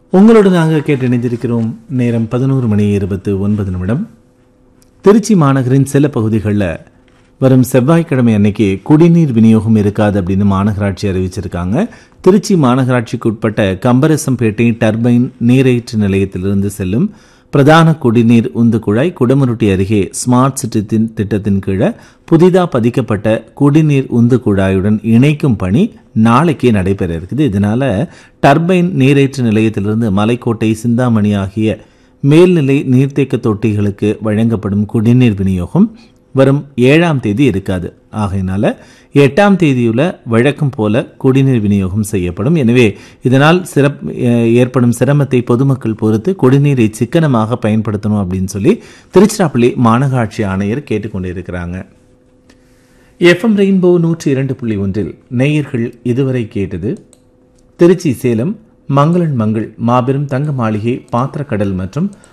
உங்களோடு நாங்கள் கேட்டு இணைந்திருக்கிறோம் நேரம் பதினோரு மணி இருபத்து ஒன்பது நிமிடம் திருச்சி மாநகரின் சில பகுதிகளில் வரும் செவ்வாய்க்கிழமை அன்னைக்கு குடிநீர் விநியோகம் இருக்காது அப்படின்னு மாநகராட்சி அறிவிச்சிருக்காங்க திருச்சி மாநகராட்சிக்கு உட்பட்ட கம்பரசம்பேட்டை டர்பைன் நீரேற்று நிலையத்திலிருந்து செல்லும் பிரதான குடிநீர் உந்து குழாய் குடமுருட்டி அருகே ஸ்மார்ட் சிட்டி தின்- திட்டத்தின் கீழே புதிதாக பதிக்கப்பட்ட குடிநீர் உந்து குழாயுடன் இணைக்கும் பணி நாளைக்கே நடைபெற இருக்குது இதனால டர்பைன் நீரேற்று நிலையத்திலிருந்து மலைக்கோட்டை சிந்தாமணி ஆகிய மேல்நிலை நீர்த்தேக்க தொட்டிகளுக்கு வழங்கப்படும் குடிநீர் விநியோகம் வரும் ஏழாம் தேதி இருக்காது ஆகையினால எட்டாம் தேதியுள்ள வழக்கம் போல குடிநீர் விநியோகம் செய்யப்படும் எனவே இதனால் சிறப் அஹ் ஏற்படும் சிரமத்தை பொதுமக்கள் பொறுத்து குடிநீரை சிக்கனமாக பயன்படுத்தணும் அப்படின்னு சொல்லி திருச்சிராப்பள்ளி மாநகராட்சி ஆணையர் கேட்டுக்கொண்டிருக்கிறாங்க எஃப்எம் ரெயின்போ நூற்றி இரண்டு புள்ளி ஒன்றில் நேயர்கள் இதுவரை கேட்டது திருச்சி சேலம் மங்களன் மங்கள் மாபெரும் தங்க மாளிகை பாத்திரக்கடல் மற்றும்